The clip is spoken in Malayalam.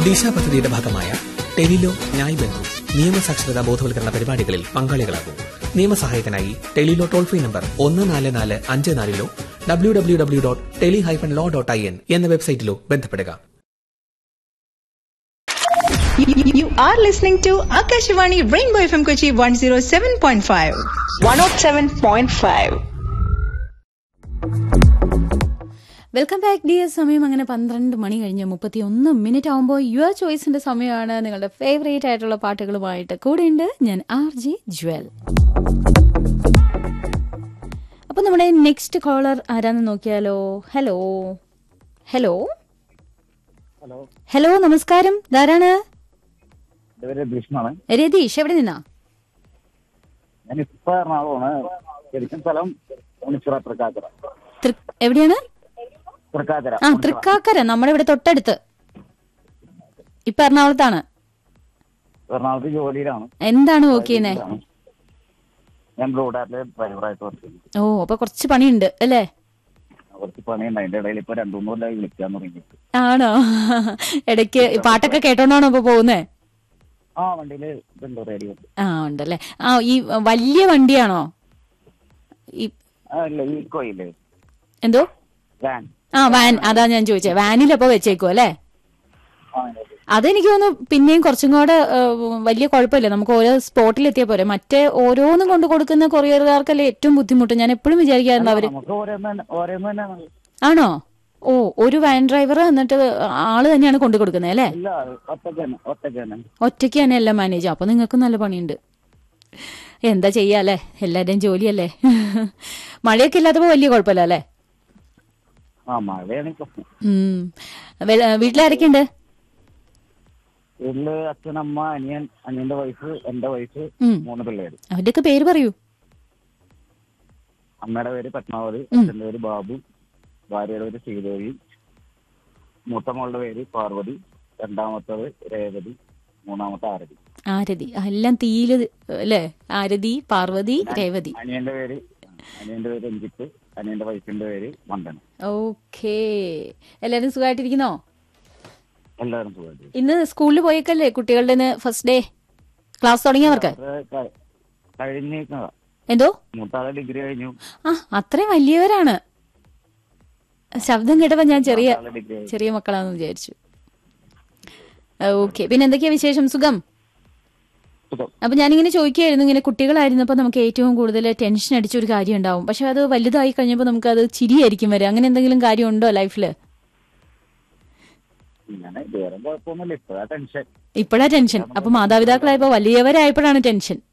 ദിശ പദ്ധതിയുടെ ഭാഗമായ ടെലിലോ ന്യായ് ബന്ധു നിയമസാക്ഷരതാ ബോധവൽക്കരണ പരിപാടികളിൽ പങ്കാളികളാകൂ നിയമസഹായത്തിനായി ടെലിലോ ടോൾ ഫ്രീ നമ്പർ ഒന്ന് നാല് നാല് അഞ്ച് നാലിലോ W W W dot tele hyphen law dot I N എന്ന വെബ്സൈറ്റിലോ ബന്ധപ്പെടുക You are listening to Akashvani Rainbow FM Kochi 107.5. 107.5. Welcome back dear സമയം അങ്ങനെ പന്ത്രണ്ട് മണി കഴിഞ്ഞ് മുപ്പത്തി ഒന്ന് മിനിറ്റ് ആകുമ്പോൾ യുവർ ചോയ്സിന്റെ സമയമാണ് നിങ്ങളുടെ ഫേവറേറ്റ് ആയിട്ടുള്ള പാട്ടുകളുമായിട്ട് കൂടെയുണ്ട് ഞാൻ ആർ ജി ജ്വൽ അപ്പൊ നമ്മുടെ നെക്സ്റ്റ് കോളർ ആരാന്ന് നോക്കിയാലോ ഹലോ ഹലോ ഹലോ ഹലോ നമസ്കാരം ധാരാണ് എന്റെ പേര് ഭീഷ്മാണ് രതീഷ് എവിടെ നിന്നാ ഞാൻ ഇപ്പൊ എറണാകുളമാണ് ശരിക്കും സ്ഥലം ഉണിച്ചിറ തൃക്കാക്കര തൃ- എവിടെയാണ് തൃക്കാക്കര ആ തൃക്കാക്കര നമ്മുടെ ഇവിടെ തൊട്ടടുത്ത് ഇപ്പൊ എറണാകുളത്താണ് എറണാകുളത്ത് ജോലിയിലാണ് എന്താണ് നോക്കിയെന്നെ ഞാൻ ബ്ലൂ ഡാറ്റിലെ ഡ്രൈവറായിട്ട് വർക്ക് ചെയ്യുന്നു ഓ അപ്പൊ കുറച്ച് പണിയുണ്ട് അല്ലേ കുറച്ച് പണിയുണ്ട് അതിന്റെ ഇടയിൽ ഇപ്പൊ രണ്ടു മൂന്ന് കൊല്ലമായി വിളിക്കാൻ തുടങ്ങിയിട്ട് ആണോ ഇടയ്ക്ക് പാട്ടൊക്കെ കേട്ടോണ്ടാണോ ഇപ്പൊ പോകുന്നേ ആ വണ്ടിയില് ഇതുണ്ട് റേഡിയോ ആ ഉണ്ടല്ലേ ആ ഈ വലിയ വണ്ടിയാണോ ഈ ആ ഇല്ല ഈക്കോ ഇല്ലേ എന്തോ വാൻ ആ വാൻ അതാ ഞാൻ ചോദിച്ചത് വാനിലപ്പോ വെച്ചേക്കോ അല്ലേ ആ അതെ. അതെനിക്ക് തോന്നുന്നു പിന്നെയും കുറച്ചും കൂടെ ഏ, വലിയ കുഴപ്പമില്ല നമുക്ക് ഓരോ സ്പോട്ടിൽ എത്തിയാൽ പോരെ മറ്റേ ഓരോന്നും കൊണ്ട് കൊടുക്കുന്ന കൊറിയറുകാർക്കല്ലേ ഏറ്റവും ബുദ്ധിമുട്ട് ഞാൻ എപ്പോഴും വിചാരിക്കാറുണ്ട് അവര് നമുക്ക് ഓരോന്ന് തന്നെ ഓരോന്ന് തന്നെയാണ് ആണോ ഓ ഒരു വാൻ ഡ്രൈവർ എന്നിട്ട് ആള് തന്നെയാണ് കൊണ്ടു കൊടുക്കുന്നത് അല്ലേ ഇല്ല ഒറ്റക്ക് തന്നെ ഒറ്റക്ക് തന്നെ ഒറ്റയ്ക്ക് തന്നെ എല്ലാം മാനേജ് ചെയ്യാം അപ്പൊ നിങ്ങൾക്ക് നല്ല പണിയുണ്ട് എന്താ ചെയ്യാല്ലേ എല്ലാവരുടെയും ജോലിയല്ലേ മഴയൊക്കെ ഇല്ലാത്തപ്പോ വലിയ കുഴപ്പമില്ല അല്ലേ ആ മഴയാണ് പ്രശ്നം ഉം. വെ- വീട്ടിലാരൊക്കെയുണ്ട് വീട്ടില് അച്ഛൻ അമ്മ അനിയൻ അനിയന്റെ വൈഫ് എന്റെ വൈഫ് ഉം. മൂന്ന് പിള്ളേര് അവരുടെയൊക്കെ പേര് പറയൂ അമ്മയുടെ പേര് പത്മാവതി ഉം. അച്ഛന്റെ പേര് ബാബു ഭാര്യയുടെ പേര് ശ്രീദേവി മൂത്ത മോളുടെ പേര് പാർവതി രണ്ടാമത്തത് രേവതി മൂന്നാമത്തെ ആരതി ആരതി ആ, എല്ലാം തീയില് അല്ലേ ആരതി പാർവതി രേവതി അനിയന്റെ പേര് അനിയന്റെ പേര് രഞ്ജിത്ത് അനിയന്റെ വൈഫിന്റെ പേര് വന്ദന ഓക്കേ എല്ലാരും സുഖമായിട്ടിരിക്കുന്നോ എല്ലാവരും സുഖമായിട്ട് ഇന്ന് സ്കൂളിൽ പോയേക്കല്ലേ കുട്ടികളുടെ ഫസ്റ്റ് ഡേ ക്ലാസ് തുടങ്ങിയവർക്ക് കഴിഞ്ഞേക്കുന്നതാ എന്തോ മൂത്താളെ ഡിഗ്രി കഴിഞ്ഞു ആ അത്രയും വലിയവരാണ് ശബ്ദം കേട്ടപ്പോ ഞാൻ ചെറിയ മൂത്താളെ ഡിഗ്രി കഴിഞ്ഞു ചെറിയ മക്കളാന്ന് വിചാരിച്ചു ഓക്കെ പിന്നെ എന്തൊക്കെയാ വിശേഷം സുഖം സുഖം അപ്പൊ ഞാനിങ്ങനെ ചോദിക്കുകയായിരുന്നു ഇങ്ങനെ കുട്ടികളായിരുന്നപ്പോൾ നമുക്ക് ഏറ്റവും കൂടുതൽ ടെൻഷൻ അടിച്ച ഒരു കാര്യം ഉണ്ടാവും പക്ഷെ അത് വലുതായി കഴിഞ്ഞപ്പോൾ നമുക്ക് അത് ചിരിയായിരിക്കും വരെ അങ്ങനെ എന്തെങ്കിലും കാര്യം ഉണ്ടോ ലൈഫില് ഇങ്ങനെ ഇതുവരെ കുഴപ്പമൊന്നുമില്ല ഇപ്പഴാ ടെൻഷൻ ഇപ്പോഴാ ടെൻഷൻ അപ്പൊ മാതാപിതാക്കളായപ്പോ വലിയവരായപ്പോഴാണ് ടെൻഷൻ